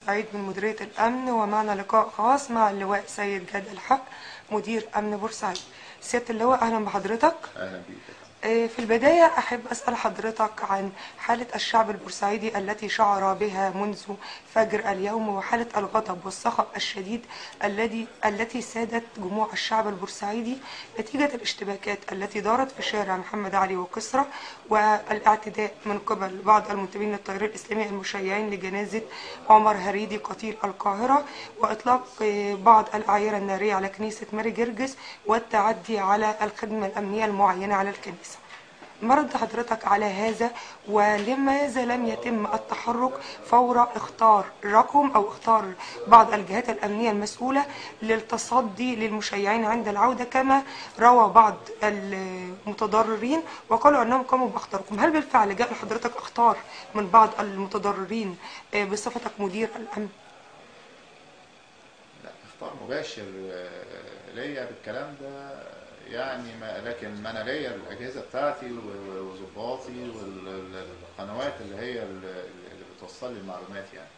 بورسعيد من مديرية الأمن ومعنا لقاء خاص مع اللواء سيد جاد الحق مدير أمن بورسعيد سيادة اللواء أهلا بحضرتك اهلا بيك آه، في البداية أحب أسأل حضرتك عن حالة الشعب البورسعيدي التي شعر بها منذ فجر اليوم وحالة الغضب والصخب الشديد الذي التي سادت جموع الشعب البورسعيدي نتيجة الاشتباكات التي دارت في شارع محمد علي وكسرى والاعتداء من قبل بعض المنتمين للتيار الإسلامي المشيعين لجنازة عمر هريدي قتيل القاهرة وإطلاق آه، بعض الأعيرة النارية على كنيسة ماري جرجس والتعدي على الخدمة الأمنية المعينة على الكنيسة ما رد حضرتك على هذا ولماذا لم يتم التحرك فور اختار رقم او اختار بعض الجهات الامنيه المسؤوله للتصدي للمشيعين عند العوده كما روى بعض المتضررين وقالوا انهم قاموا باختاركم هل بالفعل جاء لحضرتك اختار من بعض المتضررين آه، بصفتك مدير الامن لا اختار مباشر آه، ليا بالكلام ده يعني ما لكن ما انا ليا الاجهزه بتاعتي و- و- وظباطي والقنوات اللي هي اللي اللي بتوصل لي المعلومات يعني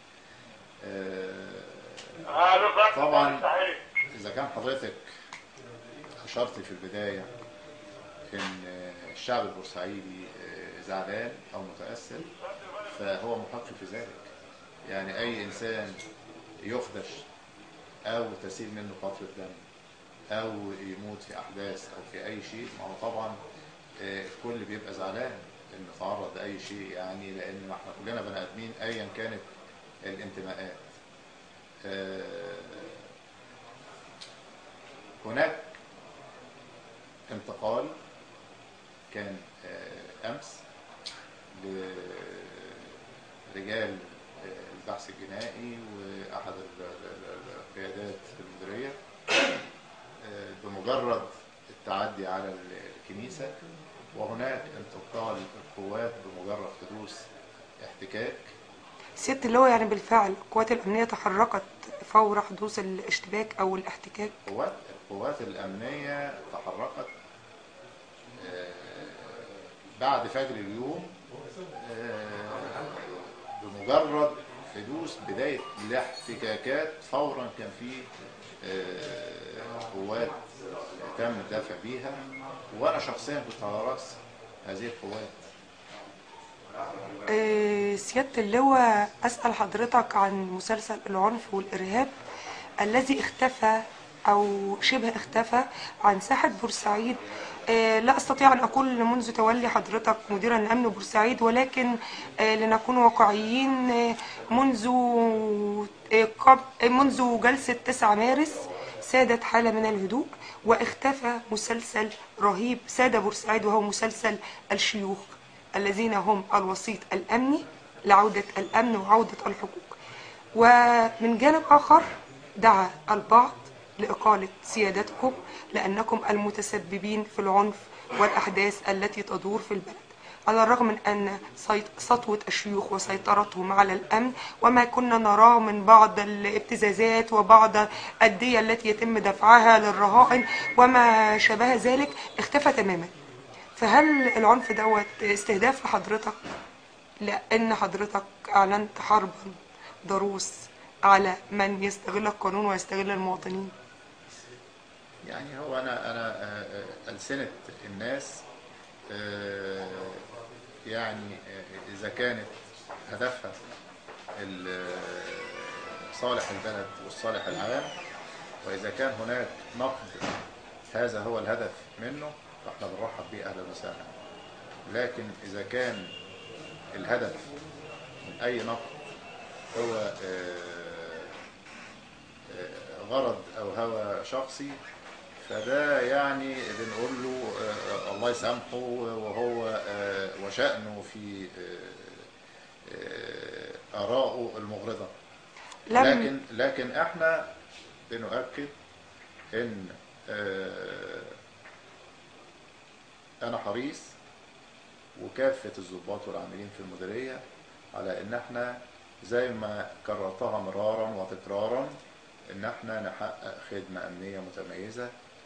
آه، طبعا اذا كان حضرتك اشرت في البدايه ان الشعب البورسعيدي آه، زعلان او متاثر فهو محق في ذلك يعني اي انسان يخدش او تسيل منه قطره دم او يموت في احداث او في اي شيء ما هو طبعا آه، الكل بيبقى زعلان انه تعرض لاي شيء يعني لان ما احنا كلنا بني ادمين ايا كانت الانتماءات آه، هناك انتقال كان آه، امس لرجال آه، البحث الجنائي واحد ال- ال- ال- القيادات في المديريه آه، بمجرد التعدي على ال- الكنيسه وهناك انتقال القوات بمجرد حدوث احتكاك سيادة اللواء يعني بالفعل القوات الامنيه تحركت فور حدوث الاشتباك او الاحتكاك قوات القوات الأمنية تحركت آه، بعد فجر اليوم آه، بمجرد حدوث بداية الاحتكاكات فورا كان في آه، قوات تم الدفع بيها وأنا شخصيا كنت على رأس هذه القوات آه، سيادة اللواء أسأل حضرتك عن مسلسل العنف والإرهاب الذي اختفى أو شبه اختفى عن ساحة بورسعيد آه، لا أستطيع أن أقول منذ تولي حضرتك مديرا لأمن بورسعيد ولكن آه، لنكون واقعيين آه، منذ آه، قب- آه، منذ جلسة 9 مارس سادت حالة من الهدوء واختفى مسلسل رهيب ساد بورسعيد وهو مسلسل الشيوخ الذين هم الوسيط الأمني لعودة الأمن وعودة الحقوق ومن جانب آخر دعا البعض لإقالة سيادتكم لأنكم المتسببين في العنف والأحداث التي تدور في البلد على الرغم من أن سيط- سطوة الشيوخ وسيطرتهم على الأمن وما كنا نراه من بعض الابتزازات وبعض الدية التي يتم دفعها للرهائن وما شابه ذلك اختفى تماما فهل العنف دوت استهداف لحضرتك لأن حضرتك أعلنت حربا ضروس على من يستغل القانون ويستغل المواطنين يعني هو انا انا آه، آه، السنه الناس آه، يعني آه، اذا كانت هدفها ال- آه، صالح البلد والصالح العام واذا كان هناك نقد هذا هو الهدف منه فاحنا بنرحب به اهلا وسهلا لكن اذا كان الهدف من اي نقد هو آه، آه، غرض او هوى شخصي فده يعني بنقول له آه، الله يسامحه وهو آه، وشأنه في آه، آه، آرائه المغرضة لم لكن لكن احنا بنؤكد ان آه، انا حريص وكافة الضباط والعاملين في المديرية على ان احنا زي ما كررتها مرارا وتكرارا ان احنا نحقق خدمة امنية متميزة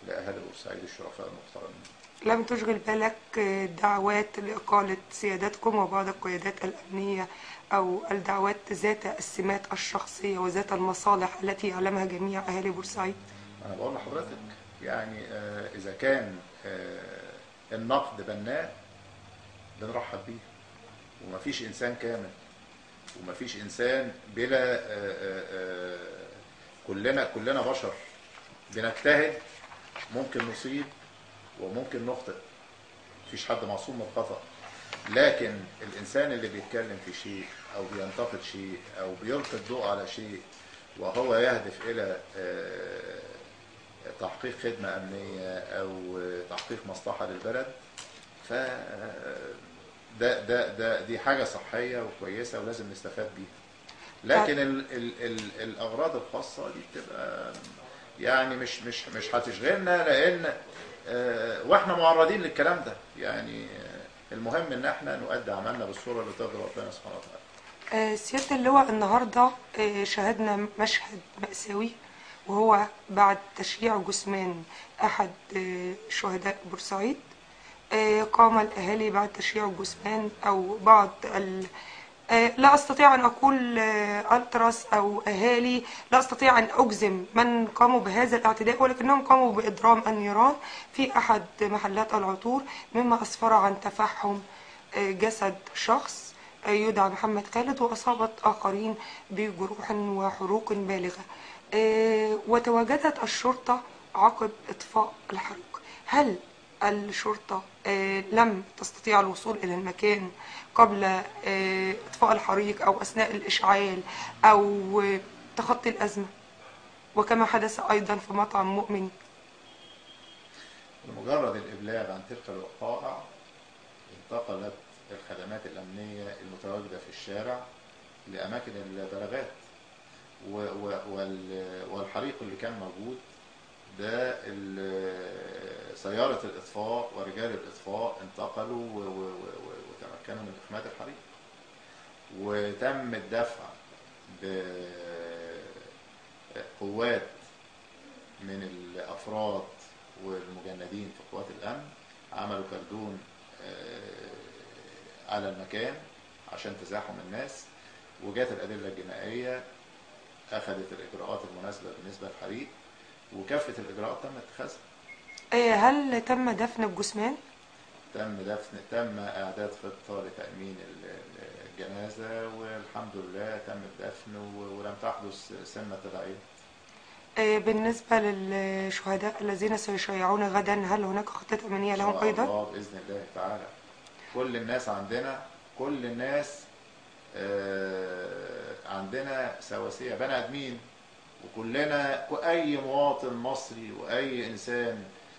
لاهالي بورسعيد الشرفاء المحترمين لم تشغل بالك دعوات لإقالة سيادتكم وبعض القيادات الأمنية أو الدعوات ذات السمات الشخصية وذات المصالح التي يعلمها جميع أهالي بورسعيد انا بقول لحضرتك يعني آه، اذا كان آه، النقد بناء بنرحب بيه ومفيش انسان كامل ومفيش انسان بلا آه، آه، آه، كلنا كلنا بشر بنجتهد ممكن نصيب وممكن نخطئ مفيش حد معصوم من الخطأ لكن الانسان اللي بيتكلم في شيء او بينتقد شيء او بيلقي الضوء على شيء وهو يهدف الى آه، تحقيق خدمة أمنية أو تحقيق مصلحة للبلد ف ده ده ده دي حاجة صحية وكويسة ولازم نستفاد بيها لكن ال ال ال الأغراض الخاصة دي بتبقى يعني مش مش مش هتشغلنا لأن آه، واحنا معرضين للكلام ده يعني آه، المهم ان احنا نؤدي عملنا بالصورة اللي ترضي ربنا سبحانه وتعالى آه، سيادة اللواء النهاردة آه، شاهدنا مشهد مأساوي وهو بعد تشييع جثمان أحد آه، شهداء بورسعيد آه، قام الأهالي بعد تشييع الجثمان أو بعض ال... آه، لا أستطيع أن أقول آه، ألتراس أو أهالي لا أستطيع أن أجزم من قاموا بهذا الاعتداء ولكنهم قاموا بإضرام النيران في أحد محلات العطور مما أسفر عن تفحم آه، جسد شخص آه، يدعى محمد خالد وأصابت آخرين بجروح وحروق بالغة آه، وتواجدت الشرطة عقب إطفاء الحريق هل الشرطة آه، لم تستطيع الوصول إلى المكان قبل آه، إطفاء الحريق أو أثناء الإشعال أو آه، تخطي الأزمة وكما حدث أيضا في مطعم مؤمن بمجرد الإبلاغ عن تلك الوقائع انتقلت الخدمات الأمنية المتواجدة في الشارع لأماكن البلاغات و- و- وال- والحريق اللي كان موجود ده ال- سيارة الإطفاء ورجال الإطفاء انتقلوا و- و- و- وتمكنوا من إخماد الحريق وتم الدفع بقوات من الافراد والمجندين في قوات الامن عملوا كردون آه، على المكان عشان تزاحم الناس وجات الادله الجنائيه اخذت الاجراءات المناسبه بالنسبه للحريق وكافه الاجراءات تم اتخاذها آه، هل تم دفن الجثمان؟ تم دفن تم اعداد خطه لتامين ال- ال- الجنازه والحمد لله تم الدفن و- ولم تحدث سمه تداعيات آه، بالنسبة للشهداء الذين سيشيعون غدا هل هناك خطة أمنية إن لهم شاء أيضا؟ الله بإذن الله تعالى كل الناس عندنا كل الناس آه، عندنا سواسية بني آدمين وكلنا أي مواطن مصري وأي إنسان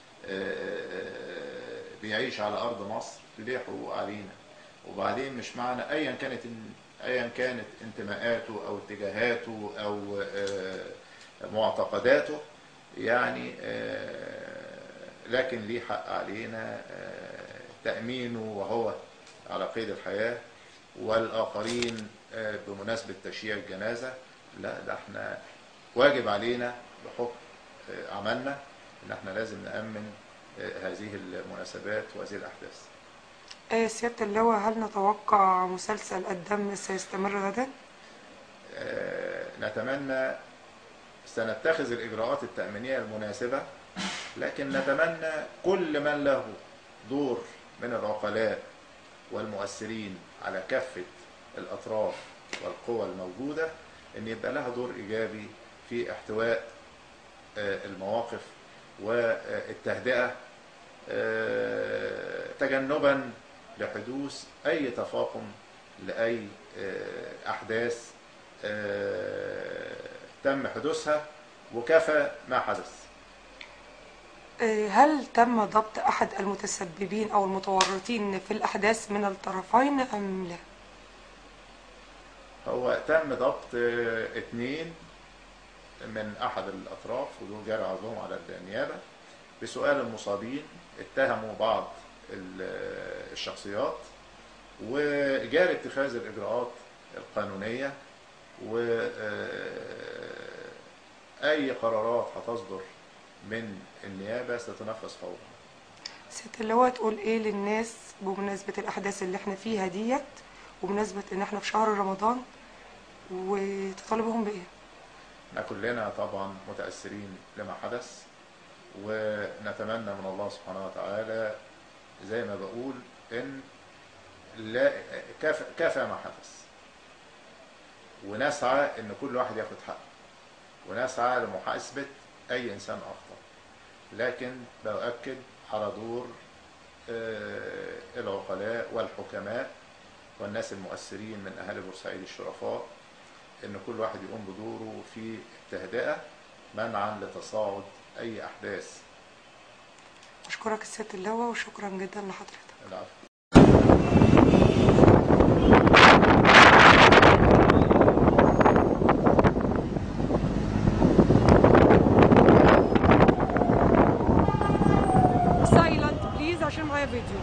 آه، بيعيش على أرض مصر ليه حقوق علينا وبعدين مش معنى أيا كانت أيا كانت انتماءاته أو اتجاهاته أو آه، معتقداته يعني آه، لكن ليه حق علينا آه، تأمينه وهو على قيد الحياة والآخرين آه، بمناسبة تشييع الجنازة لا ده احنا واجب علينا بحكم آه، عملنا ان احنا لازم نأمن آه، هذه المناسبات وهذه الأحداث آه، سيادة اللواء هل نتوقع مسلسل الدم سيستمر غدا؟ آه، نتمنى سنتخذ الإجراءات التأمينية المناسبة لكن نتمنى كل من له دور من العقلاء والمؤثرين على كافة الأطراف والقوى الموجودة أن يبقى لها دور إيجابي في احتواء آه، المواقف والتهدئة آه، تجنبا لحدوث أي تفاقم لأي آه، أحداث آه، تم حدوثها وكفى ما حدث آه، هل تم ضبط أحد المتسببين أو المتورطين في الأحداث من الطرفين أم لا؟ هو تم ضبط آه، اتنين من أحد الأطراف ودول جاري عرضهم على النيابة بسؤال المصابين اتهموا بعض ال- الشخصيات وجاري اتخاذ الإجراءات القانونية وأي قرارات هتصدر من النيابة ستنفذ فورا ست اللواء تقول ايه للناس بمناسبة الأحداث اللي احنا فيها ديت وبمناسبة ان احنا في شهر رمضان وتطالبهم بايه؟ احنا كلنا طبعا متأثرين لما حدث ونتمنى من الله سبحانه وتعالى زي ما بقول ان لا كافى, كافى ما حدث ونسعى ان كل واحد ياخد حقه ونسعى لمحاسبة اي انسان اخطأ لكن بأؤكد على دور آه، العقلاء والحكماء والناس المؤثرين من اهالي بورسعيد الشرفاء ان كل واحد يقوم بدوره في التهدئة منعا لتصاعد اي احداث أشكرك الست اللواء وشكرا جدا لحضرتك العفو سايلنت بليز عشان معايا فيديو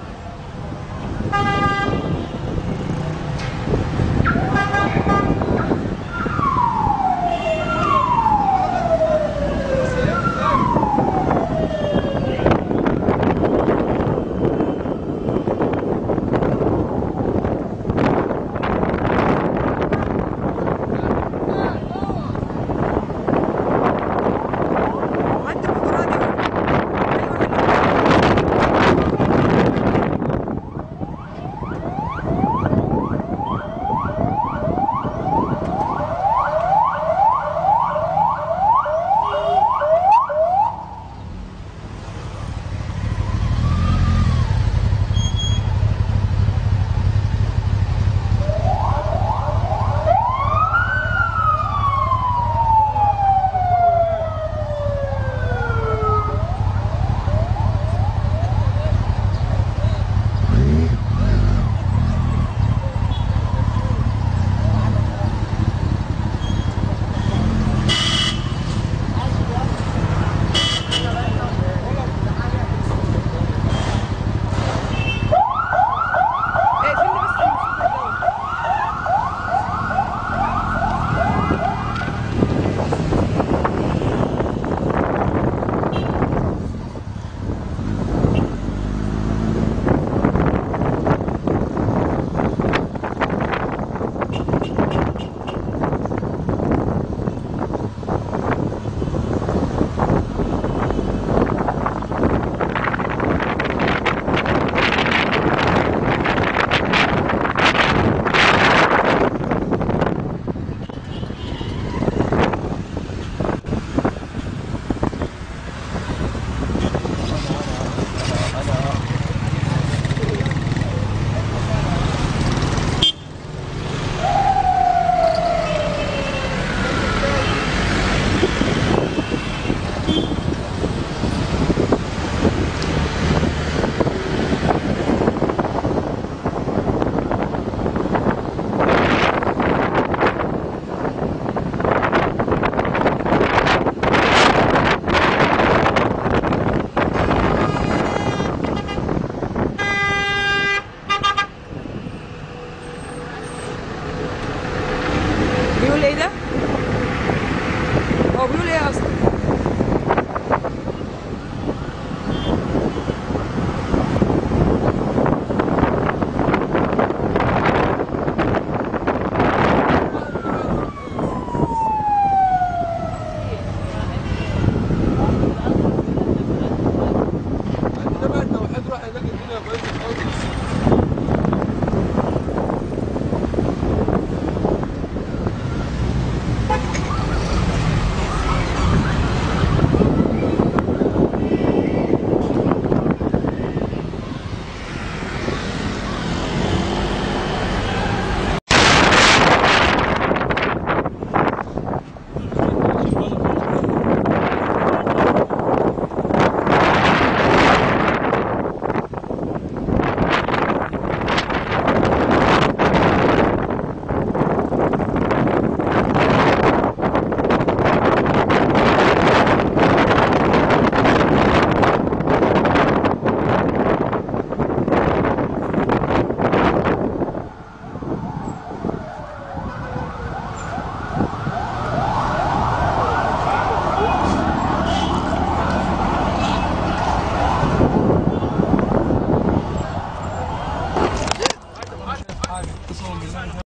حاجه قسما بالله مش